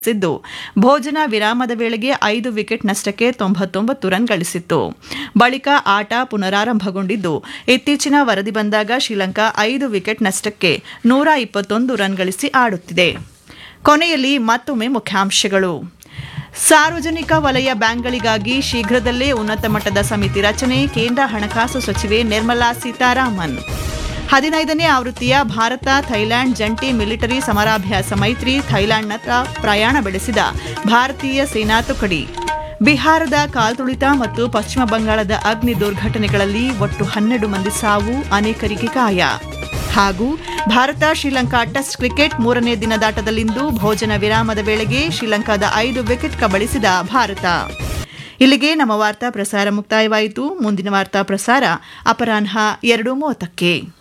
ಸಿದ್ದು ಭೋಜನ ವಿರಾಮದ ವೇಳೆಗೆ ಐದು ವಿಕೆಟ್ ನಷ್ಟಕ್ಕೆ ತೊಂಬತ್ತೊಂಬತ್ತು ರನ್ ಗಳಿಸಿತ್ತು ಬಳಿಕ ಆಟ ಪುನರಾರಂಭಗೊಂಡಿದ್ದು ಇತ್ತೀಚಿನ ವರದಿ ಬಂದಾಗ ಶ್ರೀಲಂಕಾ ಐದು ವಿಕೆಟ್ ನಷ್ಟಕ್ಕೆ ನೂರ ಇಪ್ಪತ್ತೊಂದು ರನ್ ಗಳಿಸಿ ಆಡುತ್ತಿದೆ ಕೊನೆಯಲ್ಲಿ ಮತ್ತೊಮ್ಮೆ ಮುಖ್ಯಾಂಶಗಳು ಸಾರ್ವಜನಿಕ ವಲಯ ಬ್ಯಾಂಕ್ಗಳಿಗಾಗಿ ಶೀಘ್ರದಲ್ಲೇ ಉನ್ನತ ಮಟ್ಟದ ಸಮಿತಿ ರಚನೆ ಕೇಂದ್ರ ಹಣಕಾಸು ಸಚಿವೆ ನಿರ್ಮಲಾ ಸೀತಾರಾಮನ್ ಹದಿನೈದನೇ ಆವೃತ್ತಿಯ ಭಾರತ ಥೈಲ್ಯಾಂಡ್ ಜಂಟಿ ಮಿಲಿಟರಿ ಸಮರಾಭ್ಯಾಸ ಮೈತ್ರಿ ಥೈಲ್ಯಾಂಡ್ನತ್ತ ಪ್ರಯಾಣ ಬೆಳೆಸಿದ ಭಾರತೀಯ ಸೇನಾ ತುಕಡಿ ಬಿಹಾರದ ಕಾಲ್ತುಳಿತ ಮತ್ತು ಪಶ್ಚಿಮ ಬಂಗಾಳದ ಅಗ್ನಿ ದುರ್ಘಟನೆಗಳಲ್ಲಿ ಒಟ್ಟು ಹನ್ನೆರಡು ಮಂದಿ ಸಾವು ಅನೇಕರಿಗೆ ಗಾಯ ಹಾಗೂ ಭಾರತ ಶ್ರೀಲಂಕಾ ಟೆಸ್ಟ್ ಕ್ರಿಕೆಟ್ ಮೂರನೇ ದಿನದಾಟದಲ್ಲಿಂದು ಭೋಜನ ವಿರಾಮದ ವೇಳೆಗೆ ಶ್ರೀಲಂಕಾದ ಐದು ವಿಕೆಟ್ ಕಬಳಿಸಿದ ಭಾರತ ಇಲ್ಲಿಗೆ ನಮ್ಮ ವಾರ್ತಾ ಪ್ರಸಾರ ಮುಕ್ತಾಯವಾಯಿತು ಮುಂದಿನ ವಾರ್ತಾ ಪ್ರಸಾರ ಅಪರಾಹ್ನ ಎರಡು ಮೂವತ್ತಕ್ಕೆ